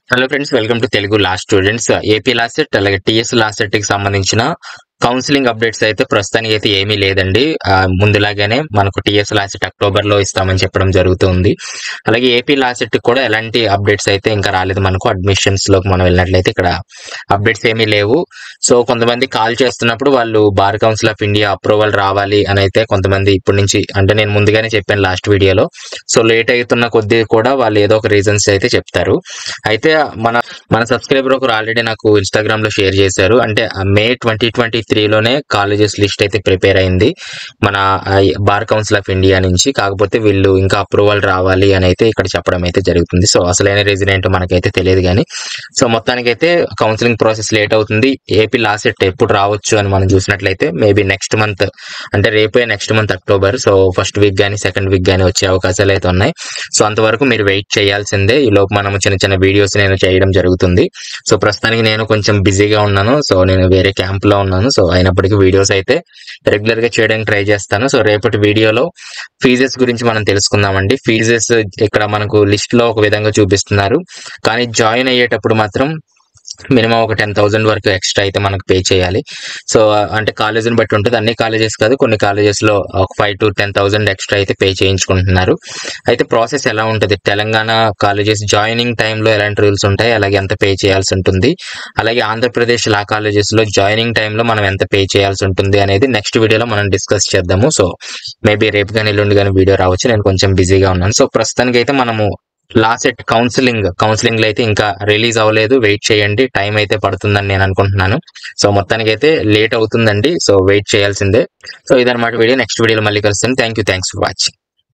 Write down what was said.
hello friends welcome to Telugu last students AP LAWCET అలాగే TS LAWCET కి సంబంధించిన counselling updates అయితే ప్రస్తుతానికి అయితే ఏమీ లేదండి ఆ, ముందులాగానే మనకు టిఎస్ లాసెట్ అక్టోబర్ లో ఇస్తామని చెప్పడం జరుగుతుంది అలాగే ఏపీ లాసెట్ కూడా ఎలాంటి అప్డేట్స్ అయితే ఇంకా రాలేదు మనకు అడ్మిషన్స్ లోకి మనం వెళ్ళినట్లయితే ఇక్కడ అప్డేట్స్ ఏమీ లేవు సో కొంతమంది కాల్ చేస్తున్నప్పుడు వాళ్ళు bar council of India approval రావాలి అని అయితే కొంతమంది ఇప్పటి నుంచి అంటే నేను ముందుగానే చెప్పాను లాస్ట్ వీడియోలో సో లేట్ అవుతున్న కొద్దీ కూడా వాళ్ళు ఏదో ఒక రీజన్స్ అయితే చెప్తారు అయితే మన మన సబ్స్క్రైబర్ ఒకరు ఆల్రెడీ నాకు ఇన్స్టాగ్రామ్ లో షేర్ చేశారు అంటే మే ట్వంటీ ట్వంటీ త్రీలోనే కాలేజెస్ లిస్ట్ అయితే ప్రిపేర్ అయింది మన బార్ కౌన్సిల్ ఆఫ్ ఇండియా నుంచి కాకపోతే వీళ్ళు ఇంకా అప్రూవల్ రావాలి అని అయితే ఇక్కడ చెప్పడం అయితే జరుగుతుంది సో అసలైన రీజన్ ఏంటో మనకైతే తెలియదు కానీ సో మొత్తానికైతే కౌన్సిలింగ్ ప్రాసెస్ లేట్ అవుతుంది ఏపీ లాస్ట్ ఎప్పుడు రావచ్చు అని మనం చూసినట్లయితే మేబీ నెక్స్ట్ మంత్ అంటే రేపే next month October so first week కానీ సెకండ్ వీక్ కానీ వచ్చే అవకాశాలు అయితే ఉన్నాయి సో అంతవరకు మీరు వెయిట్ చేయాల్సిందే ఈ లోపు మనం చిన్న చిన్న వీడియోస్ నేను చేయడం జరుగుతుంది సో ప్రస్తుతానికి నేను కొంచెం బిజీగా ఉన్నాను సో నేను వేరే క్యాంప్ లో ఉన్నాను సో అయినప్పటికీ వీడియోస్ అయితే రెగ్యులర్ గా చేయడానికి ట్రై చేస్తాను సో రేపటి వీడియోలో ఫీజెస్ గురించి మనం తెలుసుకుందామండి ఫీజెస్ ఇక్కడ మనకు లిస్ట్ లో ఒక విధంగా చూపిస్తున్నారు కానీ జాయిన్ అయ్యేటప్పుడు మాత్రం మినిమం ఒక టెన్ థౌసండ్ వరకు ఎక్స్ట్రా అయితే మనకు పే చేయాలి సో అంటే కాలేజీని బట్టి ఉంటుంది అన్ని కాలేజెస్ కాదు కొన్ని కాలేజెస్ లో ఒక five to ten thousand extra అయితే పే చేయించుకుంటున్నారు అయితే ప్రాసెస్ ఎలా ఉంటుంది తెలంగాణ కాలేజెస్ జాయినింగ్ టైంలో ఎలాంటి రూల్స్ ఉంటాయి అలాగే ఎంత పే చేయాల్సి ఉంటుంది అలాగే ఆంధ్రప్రదేశ్ లా కాలేజెస్ లో జాయినింగ్ టైంలో మనం ఎంత పే చేయాల్సి ఉంటుంది అనేది నెక్స్ట్ వీడియోలో మనం డిస్కస్ చేద్దాము సో మేబీ రేపు కానీ ఎల్లుండి కానీ వీడియో రావచ్చు నేను కొంచెం బిజీగా ఉన్నాను సో ప్రస్తుతానికి అయితే మనము లాసెట్ కౌన్సిలింగ్ కౌన్సిలింగ్ లో అయితే ఇంకా రిలీజ్ అవ్వలేదు వెయిట్ చేయండి టైం అయితే పడుతుందని నేను అనుకుంటున్నాను సో మొత్తానికి అయితే లేట్ అవుతుందండి సో వెయిట్ చేయాల్సిందే సో ఇదన్నమాట వీడియో నెక్స్ట్ వీడియోలో మళ్ళీ కలుస్తాను thank you thanks for watching